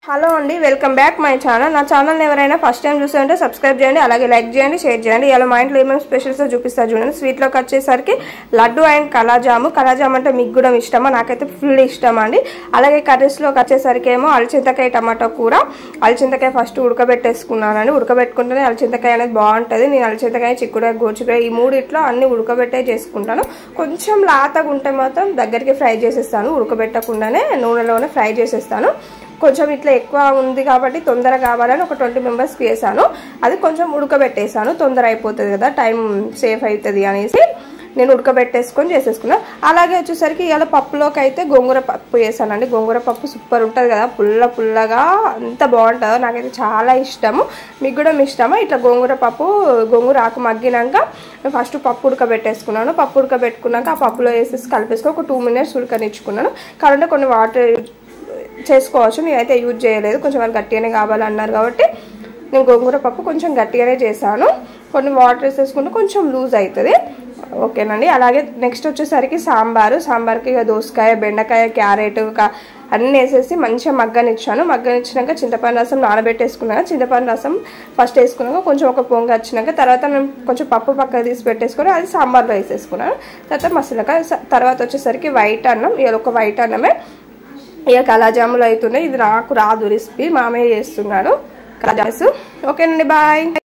hello అండి welcome back my channel నా channel ఎవరైనా ఫస్ట్ టైం చూస్తుంటే సబ్స్క్రైబ్ చేయండి అలాగే లైక్ చేయండి షేర్ చేయండి ఇలా మా ఇంట్లో ఏమేమి స్పెషల్స్ చూపిస్తా చూడండి స్వీట్లోకి వచ్చేసరికి లడ్డు అండ్ కలాజాము కలాజామ్ అంటే మీకు కూడా ఇష్టమా నాకైతే ఫుల్ ఇష్టం అండి అలాగే కర్రీస్లోకి వచ్చేసరికి ఏమో అలచింతకాయ టమాటో కూర అలచింతకాయ ఫస్ట్ ఉడకబెట్టేసుకున్నానండి ఉడకబెట్టుకుంటేనే అలచింతకాయ అనేది బాగుంటుంది నేను అలచింతకాయ చిక్కుడుకాయ గోచుకాయ ఈ మూడిట్లో అన్ని ఉడకబెట్టే చేసుకుంటాను కొంచెం లాతగా ఉంటే మాత్రం దగ్గరికి ఫ్రై చేసేస్తాను ఉడకబెట్టకుండానే నూనెలోనే ఫ్రై చేసేస్తాను కొంచెం ఇట్లా ఎక్కువ ఉంది కాబట్టి తొందర కావాలని ఒక ట్వంటీ మెంబర్స్కి వేసాను అది కొంచెం ఉడకబెట్టేసాను తొందర అయిపోతుంది కదా టైం సేఫ్ అవుతుంది అనేసి నేను ఉడకబెట్టేసుకొని చేసేసుకున్నాను అలాగే వచ్చేసరికి ఇలా పప్పులోకి అయితే గోంగూర పప్పు వేసానండి గోంగూర పప్పు సూపర్ ఉంటుంది కదా పుల్ల పుల్లగా అంత బాగుంటుందో నాకైతే చాలా ఇష్టము మీకు కూడా మీ ఇష్టమా ఇట్లా గోంగూర పప్పు గోంగూర ఆకు మగ్గినాక ఫస్ట్ పప్పు ఉడకబెట్టేసుకున్నాను పప్పు ఉడకబెట్టుకున్నాక ఆ పప్పులో వేసేసి కలిపేసుకొని ఒక టూ మినిట్స్ ఉడకనిచ్చుకున్నాను కావాలంటే కొన్ని వాటర్ చేసుకోవచ్చు నేనైతే యూజ్ చేయలేదు కొంచెం వాళ్ళు గట్టిగానే కావాలన్నారు కాబట్టి నేను గోంగూర పప్పు కొంచెం గట్టిగానే చేశాను కొన్ని వాటర్ వేసేసుకుంటే కొంచెం లూజ్ అవుతుంది ఓకేనండి అలాగే నెక్స్ట్ వచ్చేసరికి సాంబారు సాంబార్కి ఇక దోసకాయ బెండకాయ క్యారెట్ అన్నీ వేసేసి మంచిగా మగ్గనిచ్చాను మగ్గనిచ్చినాక చింతపండు రసం నానబెట్టేసుకున్నాక చింతపండు రసం ఫస్ట్ వేసుకున్నాక కొంచెం ఒక పొంగ వచ్చినాక తర్వాత నేను కొంచెం పప్పు పక్కన తీసి పెట్టేసుకుని అది సాంబార్లో వేసేసుకున్నాను తర్వాత మసాలా తర్వాత వచ్చేసరికి వైట్ అన్నం ఇక ఒక వైట్ అన్నమే ఇక కళాజాములు అవుతున్నాయి ఇది నాకు రాదు రెసిపీ మామయ్య చేస్తున్నాడు కళాజామ్స్ ఓకేనండి బాయ్